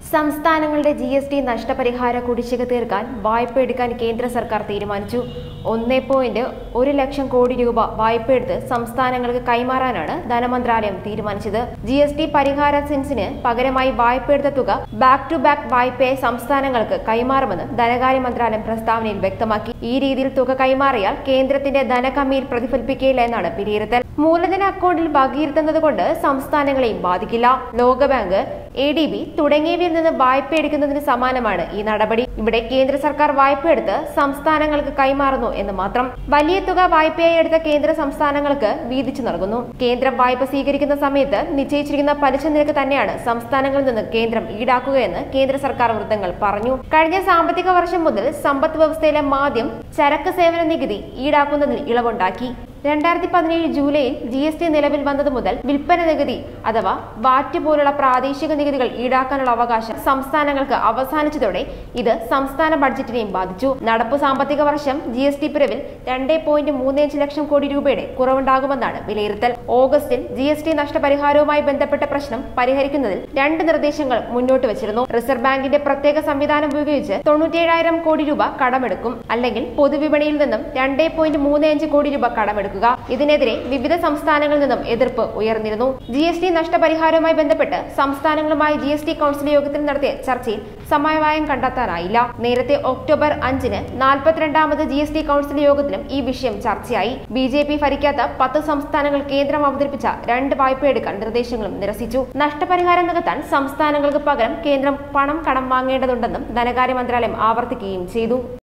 സംസ്ഥാനങ്ങളുടെ G S T നഷ്ടപരിഹാര കുടിശ്ശിക തീർക്കാൻ വായ്പ എടുക്കാൻ കേന്ദ്ര സർക്കാർ തീരുമാനിച്ചു ഒന്നേ പോയിന്റ് ഒരു ലക്ഷം കോടി രൂപ വായ്പ എടുത്ത് സംസ്ഥാനങ്ങൾക്ക് കൈമാറാനാണ് ധനമന്ത്രാലയം തീരുമാനിച്ചത് ജി എസ് ടി പരിഹാര സെൻസിന് പകരമായി വായ്പ എടുത്ത തുക ബാക്ക് ടു ബാക്ക് വായ്പയെ സംസ്ഥാനങ്ങൾക്ക് കൈമാറുമെന്ന് ധനകാര്യ മന്ത്രാലയം പ്രസ്താവനയിൽ വ്യക്തമാക്കി ഈ രീതിയിൽ തുക കൈമാറിയാൽ കേന്ദ്രത്തിന്റെ ധനകമ്മിയിൽ പ്രതിഫലിപ്പിക്കില്ല എന്നാണ് വിലയിരുത്തൽ മൂലധന അക്കൗണ്ടിൽ വകയിരുത്തുന്നത് കൊണ്ട് സംസ്ഥാനങ്ങളെയും ബാധിക്കില്ല ലോകബാങ്ക് എ ഡി ബി തുടങ്ങിയവയിൽ നിന്ന് വായ്പ എടുക്കുന്നതിന് സമാനമാണ് ഈ നടപടി ഇവിടെ കേന്ദ്ര സർക്കാർ വായ്പ എടുത്ത് സംസ്ഥാനങ്ങൾക്ക് കൈമാറുന്നു എന്ന് മാത്രം വലിയ തുക വായ്പയായി എടുത്ത കേന്ദ്ര സംസ്ഥാനങ്ങൾക്ക് വീതിച്ചു നൽകുന്നു കേന്ദ്രം വായ്പ സ്വീകരിക്കുന്ന സമയത്ത് നിശ്ചയിച്ചിരിക്കുന്ന പലിശ നിരക്ക് തന്നെയാണ് സംസ്ഥാനങ്ങളിൽ നിന്ന് കേന്ദ്രം ഈടാക്കുകയെന്ന് കേന്ദ്ര സർക്കാർ വൃത്തങ്ങൾ പറഞ്ഞു കഴിഞ്ഞ സാമ്പത്തിക വർഷം മുതൽ സമ്പദ് വ്യവസ്ഥയിലെ മാദ്യം ചരക്ക് സേവന നികുതി ഈടാക്കുന്നതിൽ ഇളവുണ്ടാക്കി രണ്ടായിരത്തി പതിനേഴ് ജൂലൈയിൽ ജി എസ് ടി നിലവിൽ വന്നത് മുതൽ വിൽപ്പന നികുതി അഥവാ വാറ്റ് പോലുള്ള പ്രാദേശിക നികുതികൾ ഈടാക്കാനുള്ള അവകാശം സംസ്ഥാനങ്ങൾക്ക് അവസാനിച്ചതോടെ ഇത് സംസ്ഥാന ബഡ്ജറ്റിനെയും ബാധിച്ചു നടപ്പു സാമ്പത്തിക വർഷം ജി എസ് ടി പിരിവിൽ രണ്ട് പോയിന്റ് മൂന്ന് അഞ്ച് ലക്ഷം കോടി രൂപയുടെ കുറവുണ്ടാകുമെന്നാണ് വിലയിരുത്തൽ ഓഗസ്റ്റിൽ ജി എസ് ടി നഷ്ടപരിഹാരവുമായി ബന്ധപ്പെട്ട പ്രശ്നം പരിഹരിക്കുന്നതിൽ രണ്ട് നിർദ്ദേശങ്ങൾ മുന്നോട്ട് വച്ചിരുന്നു റിസർവ് ബാങ്കിന്റെ പ്രത്യേക സംവിധാനം ഉപയോഗിച്ച് തൊണ്ണൂറ്റിയേഴായിരം കോടി രൂപ കടമെടുക്കും അല്ലെങ്കിൽ പൊതുവിപണിയിൽ നിന്നും രണ്ട് പോയിന്റ് മൂന്ന് അഞ്ച് കോടി രൂപ കടമെടുക്കുക ഇതിനെതിരെ വിവിധ സംസ്ഥാനങ്ങളിൽ നിന്നും എതിർപ്പ് ഉയർന്നിരുന്നു ജി എസ് ടി നഷ്ടപരിഹാരവുമായി ബന്ധപ്പെട്ട് സംസ്ഥാനങ്ങളുമായി ജി എസ് ടി കൗൺസിൽ യോഗത്തിൽ നടത്തിയ ചർച്ചയിൽ സമവായം കണ്ടെത്താനായില്ല നേരത്തെ ഒക്ടോബർ അഞ്ചിന് നാൽപ്പത്തിരണ്ടാമത് ജി എസ് ടി കൗൺസിൽ യോഗത്തിലും ഈ വിഷയം ചർച്ചയായി ബി ജെ പി ഭരിക്കാത്ത പത്ത് സംസ്ഥാനങ്ങൾ കേന്ദ്രം അവതരിപ്പിച്ച രണ്ട് വായ്പ എടുക്കാൻ നിർദ്ദേശങ്ങളും നിരസിച്ചു നഷ്ടപരിഹാരം നികത്താൻ സംസ്ഥാനങ്ങൾക്ക് പകരം കേന്ദ്രം പണം കടം വാങ്ങേണ്ടതുണ്ടെന്നും ധനകാര്യ മന്ത്രാലയം ആവർത്തിക്കുകയും ചെയ്തു